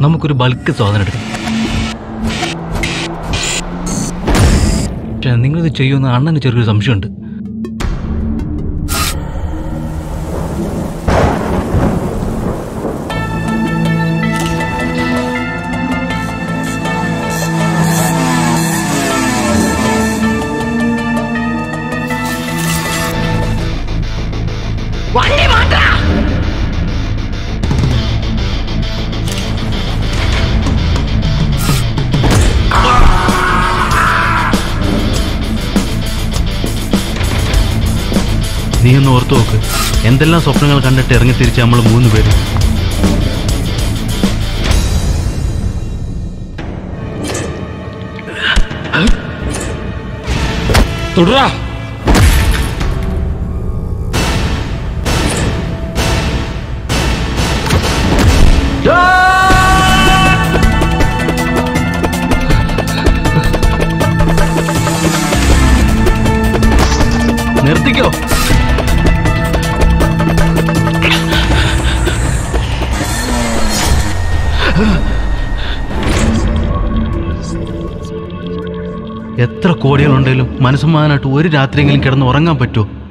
നമുക്കൊരു ബൾക്ക് സാധനം എടുക്കാം പക്ഷേ നിങ്ങളിത് ചെയ്യുമെന്ന് അണ്ണന് ചെറിയൊരു സംശയമുണ്ട് വണ്ടി മാറ്റാ നീ ഒന്ന് ഓർത്തു നോക്ക് എന്തെല്ലാം സ്വപ്നങ്ങൾ കണ്ടിട്ട് ഇറങ്ങി തിരിച്ച് നമ്മൾ മൂന്ന് പേര് തുടരാ നിർത്തിക്കോ എത്ര കോടികളുണ്ടെങ്കിലും മനസ്സമാനായിട്ട് ഒരു രാത്രിയെങ്കിലും കിടന്ന് ഉറങ്ങാൻ പറ്റുമോ